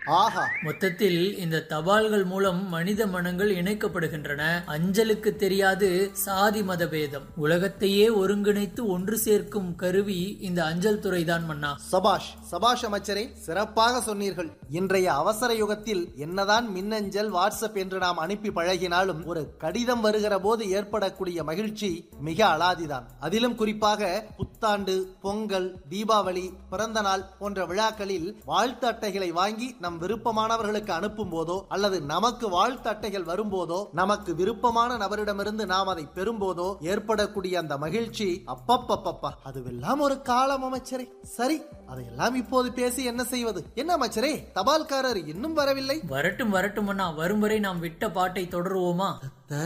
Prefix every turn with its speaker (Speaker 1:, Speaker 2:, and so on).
Speaker 1: ஆஹா
Speaker 2: மொத்தத்தில் இந்த தபால்கள் மூலம் மனித மனங்கள் இணைக்கப்படுகின்றன அஞ்சலுக்கு தெரியாது சாதி மத பேதம் உலகத்தையே ஒருங்கிணைத்து ஒன்று சேர்க்கும் கருவி இந்த அஞ்சல் துறைதான் மன்னா
Speaker 1: சபாஷ் சபாஷ் அமைச்சரே சிறப்பாக சொன்னீர்கள் இன்றைய அவசர யுகத்தில் என்னதான் மின்னஞ்சல் வாட்ஸ்அப் என்று நாம் அனுப்பி பழகினாலும் ஒரு கடிதம் வருகிற போது ஏற்படக்கூடிய மகிழ்ச்சி மிக அலாதிதான் அதிலும் குறிப்பாக புத்தாண்டு பொங்கல் தீபாவளி பிறந்த நாள் போன்ற விழாக்களில் வாழ்த்து அட்டைகளை வாங்கி நம் விருப்பமானவர்களுக்கு அனுப்பும் போதோ அல்லது நமக்கு வாழ்த்து அட்டைகள் வரும்போதோ நமக்கு விருப்பமான நபரிடமிருந்து நாம் அதை பெறும்போதோ ஏற்படக்கூடிய அந்த மகிழ்ச்சி அப்பப்பப்பப்பா அதுவெல்லாம் ஒரு காலம் அமைச்சரே சரி அதையெல்லாம் இப்போது பேசி என்ன செய்வது என்ன அமைச்சரே தபால்காரர் இன்னும் வரவில்லை
Speaker 2: வரட்டும் வரட்டும் அண்ணா வரும் வரை நாம் விட்ட பாட்டை தொடருவோமா